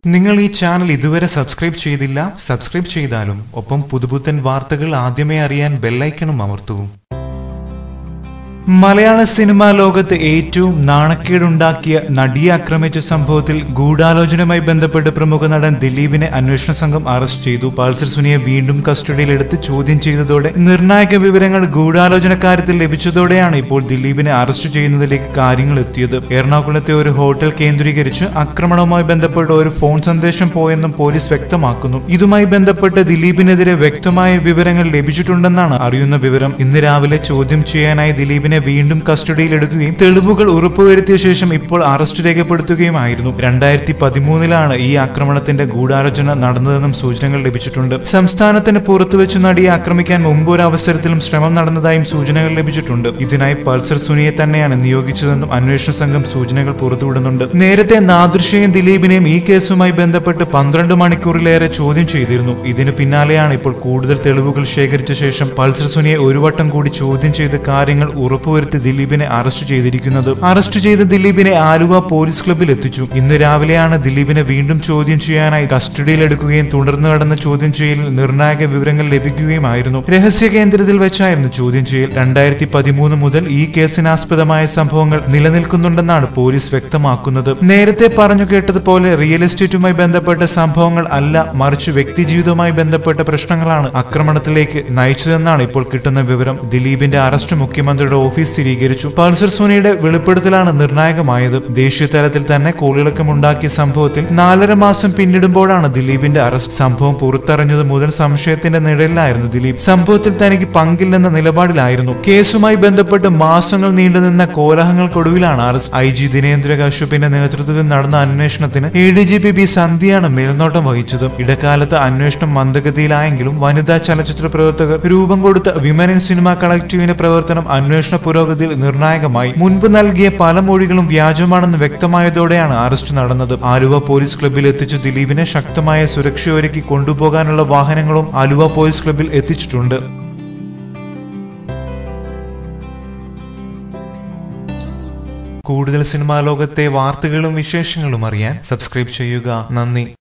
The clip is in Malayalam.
നിങ്ങൾ ഈ ചാനൽ ഇതുവരെ സബ്സ്ക്രൈബ് ചെയ്തില്ല സബ്സ്ക്രൈബ് ചെയ്താലും ഒപ്പം പുതുപുത്തൻ വാർത്തകൾ ആദ്യമേ അറിയാൻ ബെല്ലൈക്കണും അമർത്തൂ മലയാള സിനിമാ ലോകത്ത് ഏറ്റവും നാണക്കേടുണ്ടാക്കിയ നടിയെ ആക്രമിച്ച സംഭവത്തിൽ ഗൂഢാലോചനയുമായി ബന്ധപ്പെട്ട് പ്രമുഖ നടൻ ദിലീപിനെ അന്വേഷണ സംഘം അറസ്റ്റ് ചെയ്തു പൾസർ സുനിയെ വീണ്ടും കസ്റ്റഡിയിലെടുത്ത് ചോദ്യം ചെയ്തതോടെ നിർണായക വിവരങ്ങൾ ഗൂഢാലോചനക്കാര്യത്തിൽ ലഭിച്ചതോടെയാണ് ഇപ്പോൾ ദിലീപിനെ അറസ്റ്റ് ചെയ്യുന്നതിലേക്ക് കാര്യങ്ങൾ എത്തിയത് എറണാകുളത്തെ ഒരു ഹോട്ടൽ കേന്ദ്രീകരിച്ച് ആക്രമണവുമായി ബന്ധപ്പെട്ട ഒരു ഫോൺ സന്ദേശം പോയെന്നും പോലീസ് വ്യക്തമാക്കുന്നു ഇതുമായി ബന്ധപ്പെട്ട് ദിലീപിനെതിരെ വ്യക്തമായ വിവരങ്ങൾ ലഭിച്ചിട്ടുണ്ടെന്നാണ് അറിയുന്ന വിവരം ഇന്ന് രാവിലെ ചോദ്യം ചെയ്യാനായി ദിലീപിനെ വീണ്ടും കസ്റ്റഡിയിലെടുക്കുകയും തെളിവുകൾ ഉറപ്പുവരുത്തിയ ശേഷം ഇപ്പോൾ അറസ്റ്റ് രേഖപ്പെടുത്തുകയുമായിരുന്നു രണ്ടായിരത്തി പതിമൂന്നിലാണ് ഈ ആക്രമണത്തിന്റെ ഗൂഢാലോചന നടന്നതെന്നും സൂചനകൾ ലഭിച്ചിട്ടുണ്ട് സംസ്ഥാനത്തിന് പുറത്തുവെച്ച് നടിയെ ആക്രമിക്കാൻ മുമ്പ് ഒരു അവസരത്തിലും ശ്രമം നടന്നതായും സൂചനകൾ ലഭിച്ചിട്ടുണ്ട് ഇതിനായി പൾസർ സുനിയെ തന്നെയാണ് നിയോഗിച്ചതെന്നും അന്വേഷണ സംഘം സൂചനകൾ പുറത്തുവിടുന്നുണ്ട് നേരത്തെ നാദൃശയും ദിലീപിനെയും ഈ കേസുമായി ബന്ധപ്പെട്ട് പന്ത്രണ്ട് മണിക്കൂറിലേറെ ചോദ്യം ചെയ്തിരുന്നു ഇതിനു പിന്നാലെയാണ് ഇപ്പോൾ കൂടുതൽ തെളിവുകൾ ശേഖരിച്ച ശേഷം പൾസർ സുനിയെ ഒരു വട്ടം കൂടി ചോദ്യം ചെയ്ത് കാര്യങ്ങൾ ഉറപ്പുവരുത്തി ദിലീപിനെ അറസ്റ്റ് ചെയ്തിരിക്കുന്നത് അറസ്റ്റ് ചെയ്ത ദിലീപിനെ ആലുവ പോലീസ് ക്ലബ്ബിൽ എത്തിച്ചു ഇന്ന് രാവിലെയാണ് ദിലീപിനെ വീണ്ടും ചോദ്യം ചെയ്യാനായി കസ്റ്റഡിയിലെടുക്കുകയും തുടർന്ന് നടന്ന ചോദ്യം ചെയ്യലിൽ നിർണായക വിവരങ്ങൾ ലഭിക്കുകയുമായിരുന്നു രഹസ്യ കേന്ദ്രത്തിൽ വെച്ചായിരുന്നു ചോദ്യം ചെയ്യൽ രണ്ടായിരത്തി പതിമൂന്ന് മുതൽ ഈ കേസിനാസ്പദമായ സംഭവങ്ങൾ നിലനിൽക്കുന്നുണ്ടെന്നാണ് പോലീസ് വ്യക്തമാക്കുന്നത് നേരത്തെ പറഞ്ഞു കേട്ടതുപോലെ റിയൽ എസ്റ്റേറ്റുമായി ബന്ധപ്പെട്ട സംഭവങ്ങൾ അല്ല മറിച്ച് വ്യക്തിജീവിതവുമായി ബന്ധപ്പെട്ട പ്രശ്നങ്ങളാണ് ആക്രമണത്തിലേക്ക് നയിച്ചതെന്നാണ് ഇപ്പോൾ കിട്ടുന്ന വിവരം ദിലീപിന്റെ അറസ്റ്റ് മുഖ്യമന്ത്രിയുടെ ഓഫീസ് സ്ഥിരീകരിച്ചു പൾസർ സോണിയുടെ വെളിപ്പെടുത്തലാണ് നിർണായകമായത് ദേശീയ തലത്തിൽ തന്നെ കോളിളക്കമുണ്ടാക്കിയ സംഭവത്തിൽ നാലര മാസം പിന്നിടുമ്പോഴാണ് ദിലീപിന്റെ അറസ്റ്റ് സംഭവം പുറത്തറിഞ്ഞത് മുതൽ സംശയത്തിന്റെ നിഴലിലായിരുന്നു ദിലീപ് സംഭവത്തിൽ തനിക്ക് പങ്കില്ലെന്ന നിലപാടിലായിരുന്നു കേസുമായി ബന്ധപ്പെട്ട് മാസങ്ങൾ നീണ്ടുനിന്ന കോലാഹലങ്ങൾക്കൊടുവിലാണ് അറസ്റ്റ് ഐ ജി ദിനേന്ദ്ര കശ്യപിന്റെ നേതൃത്വത്തിൽ നടന്ന അന്വേഷണത്തിന് A D G P B സന്ധ്യയാണ് മേൽനോട്ടം വഹിച്ചത് ഇടക്കാലത്ത് അന്വേഷണം മന്ദഗതിയിലായെങ്കിലും വനിതാ ചലച്ചിത്ര പ്രവർത്തകർ രൂപം കൊടുത്ത വിമൻ ഇൻ സിനിമ കളക്ടീവിന്റെ പ്രവർത്തനം അന്വേഷണ പുരോഗതിയിൽ നിർണായകമായി മുൻപ് നൽകിയ പല മൊഴികളും വ്യാജമാണെന്ന് വ്യക്തമായതോടെയാണ് അറസ്റ്റ് നടന്നത് ആലുവ പോലീസ് ക്ലബ്ബിൽ എത്തിച്ച ദിലീപിനെ ശക്തമായ സുരക്ഷയൊരുക്കി കൊണ്ടുപോകാനുള്ള വാഹനങ്ങളും ആലുവ പോലീസ് ക്ലബ്ബിൽ എത്തിച്ചിട്ടുണ്ട് കൂടുതൽ സിനിമാ ലോകത്തെ വാർത്തകളും വിശേഷങ്ങളും അറിയാൻ സബ്സ്ക്രൈബ് ചെയ്യുക നന്ദി